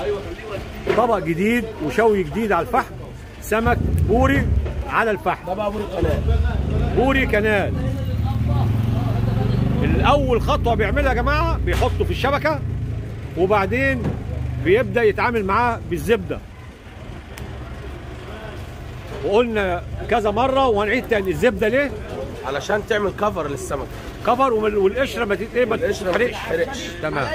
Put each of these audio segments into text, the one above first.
طبق جديد وشوي جديد على الفحم سمك بوري على الفحم ده بقى ابو القناه بوري كنال الاول خطوه بيعملها يا جماعه بيحطه في الشبكه وبعدين بيبدا يتعامل معاه بالزبده وقلنا كذا مره وهنعيد تاني الزبده ليه علشان تعمل كفر للسمك كفر ومن- والقشره ما تت- إيه، ما القشره ما تتحرقش تتحرقش تمام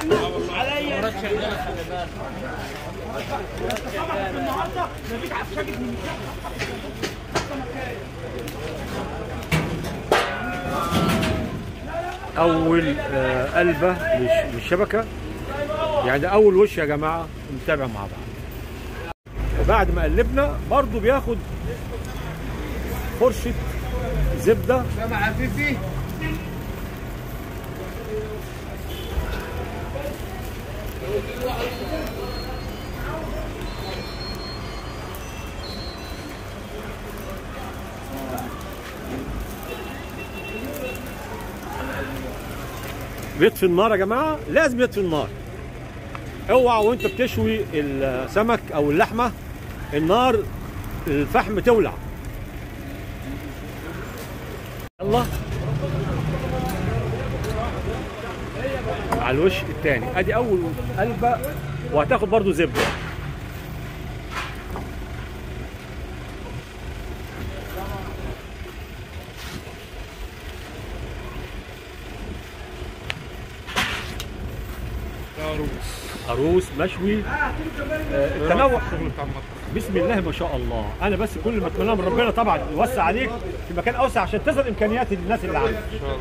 اول آه، قلبه للش- للشبكه يعني ده اول وش يا جماعه نتابع مع بعض وبعد ما قلبنا برضو بياخد فرشه زبده سامع عفيفي بيطفي النار يا جماعه لازم يطفي النار اوعى وانت بتشوي السمك او اللحمه النار الفحم تولع يلا على الوش الثاني ادي اول قلبه وهتاخد برضو زبده عروس مشوي آه، التنوع بسم الله ما شاء الله انا بس كل ما اتمنى من ربنا طبعا يوسع عليك في مكان اوسع عشان تظهر امكانيات الناس اللي عندك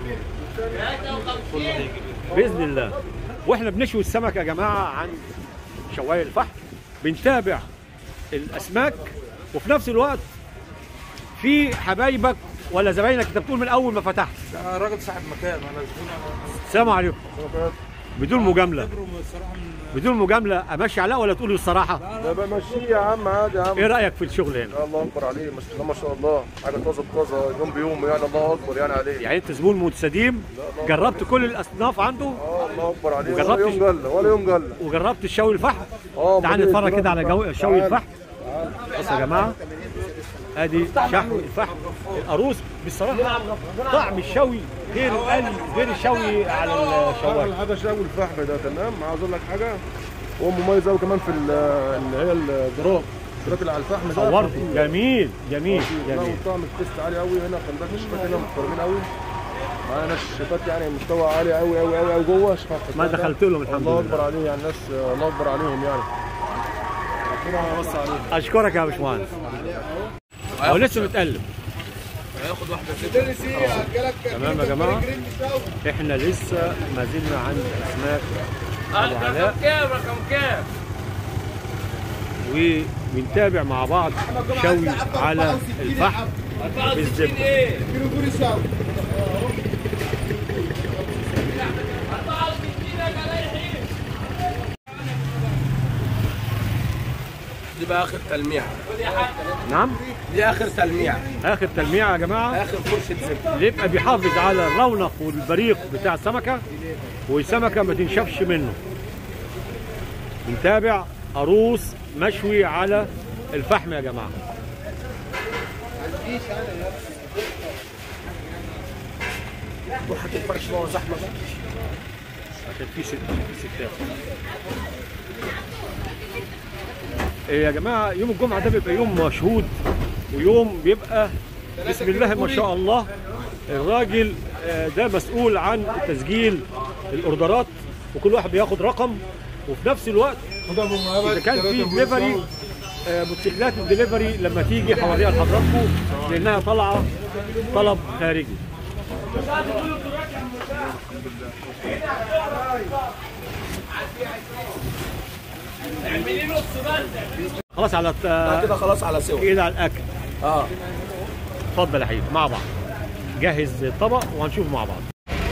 باذن الله واحنا بنشوي السمك يا جماعه عن شوايه الفحم بنتابع الاسماك وفي نفس الوقت في حبايبك ولا زباينك انت بتقول من اول ما فتحت ده راجل صاحب مكان انا زبون السلام عليكم بدون مجامله الصراحه من بدون مجامله امشي عليها ولا تقول الصراحه ده بمشيه يا عم عادي يا عم ايه رايك في الشغل هنا الله اكبر عليه ما شاء الله ما شاء الله حاجه طازه بطازه يوم بيوم يعني الله اكبر يعني عليه يعني انت زبون مستديم جربت كل الاصناف عنده اه الله اكبر عليه ولا وجربتش؟ يوم قله ولا يوم قله وجربت الشوي الفحم اه تعال أمال إيه؟ نتفرج كده على جو شوي تعال. الفحم بصوا يا جماعه ادي شحم الفحم القاروص بصراحه طعم الشوي غير القلي غير الشوي على الشوايه هذا شاوي الفحم ده تمام عاوز اقول لك حاجه هو مميز قوي كمان في ال- اللي هي الدراك الدراك اللي على الفحم ده صورت خطير. جميل جميل لا جميل وطعم التيست عالي قوي هنا خلي بالك الشيفات هنا محترمين قوي معانا ناس شيفات يعني مستوى عالي قوي قوي قوي قوي جوه شيفات ما دخلت لهم الحمد الله لله اكبر عليه يعني الناس الله اكبر عليهم يعني ربنا يوسع عليهم اشكرك يا باشمهندس هو لسه متقلب هياخد واحده زبده تمام يا جماعه احنا لسه ما زلنا عند اسماك ابو علاء كام رقم كام وبنتابع مع بعض شوي على الفحم بالزبده دي بقى اخر تلميع نعم دي اخر تلميع اخر تلميع يا جماعه اخر فرشه زبده اللي يبقى بيحافظ على الرونق والبريق بتاع السمكه والسمكه ما تنشفش منه بنتابع عروس مشوي على الفحم يا جماعه روح الفرش ما هو زحمه بقى عشان في ست في ستات إيه يا جماعه يوم الجمعه ده بيبقى يوم مشهود ويوم بيبقى بسم الله ما شاء الله الراجل آه، ده مسؤول عن تسجيل الاوردرات وكل واحد بياخد رقم وفي نفس الوقت اذا كان في دليفري آه، موتوسيكلات الدليفري لما تيجي هوريها لحضراتكم لانها طالعه طلب خارجي خلاص على ده الت- كده خلاص على سوا كده على الاكل اه اتفضل يا حبيبي مع بعض جهز الطبق وهنشوف مع بعض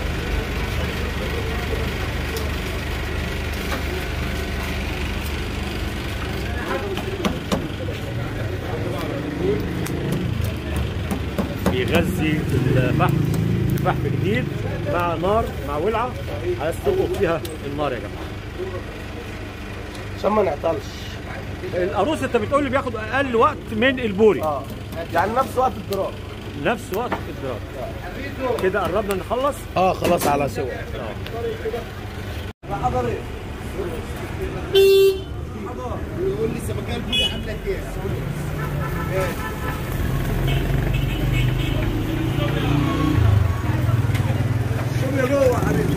بيغذي الفحم فحم جديد مع نار مع ولعه عايز تلقط فيها النار يا جماعه عشان ما نعطلش القاروص انت بتقول لي بياخد اقل وقت من البوري اه يعني نفس وقت الدراب نفس وقت الدراسه كده قربنا نخلص اه خلاص على سوا يقول لي السمكه البيضاء عامله ايه؟ شوف يا جوه حبيبي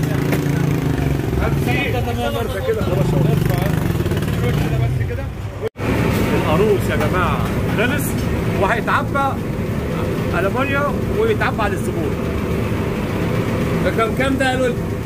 القاروص يا جماعه خلص وهيتعبى المونيا ويتعبى على الزبون ده كان كام ده يا لول؟